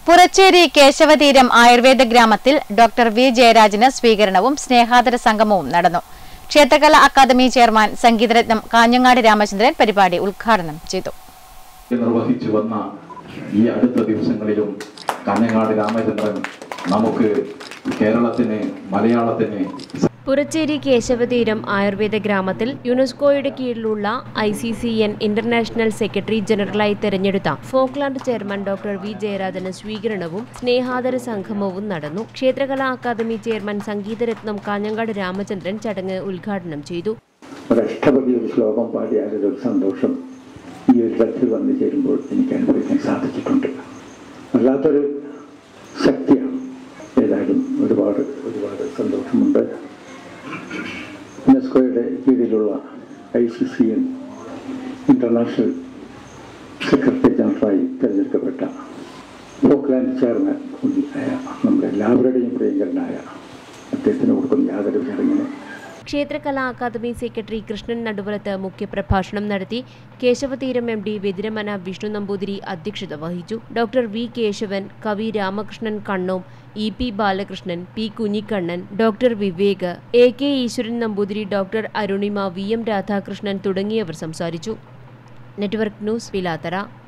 പുറച്ചേരി കേശവതീരം ആയുർവേദ ഗ്രാമത്തിൽ doctor V ജയരാജന് സ്വീകരണവും സ്നേഹാദര സംഗമവും നടന്നു ക്ഷേത്രകലാ അക്കാദമി ചെയർമാൻ സംഗീതരത്നം കാഞ്ഞങ്ങാട് രാമചന്ദ്രൻ പരിപാടി ഉദ്ഘാടനം ചെയ്തു നിർവഹിച്ചു വന്ന ഈ അടുത്ത ദിവസങ്ങളിലും കാഞ്ഞങ്ങാട് രാമചന്ദ്രൻ നമുക്ക് കേരളത്തിന് മലയാളത്തിന് പുറച്ചേരി കേശവതീരം ആയുർവേദ ഗ്രാമത്തിൽ യുനെസ്കോയുടെ കീഴിലുള്ള I C C N international secretary ജനറലായി തെരഞ്ഞെടുത്ത ഫോക്ലാൻഡ് ചെയർമാൻ ഡോക്ടർ വി ജയരാജന് സ്വീകരണവും സ്നേഹാദര സംഗമവും നടന്നു ക്ഷേത്രകലാ അക്കാദമി ചെയർമാൻ സംഗീതരത്നം കാഞ്ഞങ്ങാട് രാമചന്ദ്രൻ ചടങ്ങ് ഉദ്ഘാടനം ചെയ്തു ഒരഷ്ടപതി ഒരു ശ്ലോകം പാടിയാലൊരു സന്തോഷം ഈ ഒരു തരത്തിൽ വന്നു ചേരുമ്പോൾ എനിക്ക് അനുഭവിക്കാൻ സാധിച്ചിട്ടുണ്ട് വല്ലാത്തൊരു ശക്തിയാണ് ഏതായാലും ഒരുപാട് ഒരുപാട് സന്തോഷമുണ്ട് യുനെസ്കോയുടെ കീഴിലുള്ള I C C N international secretary ജനറലായി തിരഞ്ഞെടുക്കപ്പെട്ട ഫോക്ലാൻഡ് ചെയർമാൻ കൂടിയായ നമ്മുടെ എല്ലാവരുടെയും പ്രിയങ്കരനായ അദ്ദേഹത്തിന് കൊടുക്കുന്ന യാതൊരു ചടങ്ങിന് ക്ഷേത്രകലാ അക്കാദമി സെക്രട്ടറി കൃഷ്ണൻ നടുവലത്ത് മുഖ്യപ്രഭാഷണം നടത്തി കേശവതീരം എം ഡി വെതിരമന വിഷ്ണു നമ്പൂതിരി അധ്യക്ഷത വഹിച്ചു ഡോക്ടർ വി കേശവൻ കവി Ramakrishnan Kannom E P Balakrishnan P Kunhikannan doctor Vivek A K Eshwaran Namboothiri doctor Arunima V M Radhakrishnan തുടങ്ങിയവർ സംസാരിച്ചു നെറ്റ്വർക്ക് ന്യൂസ് വിലാത്തറ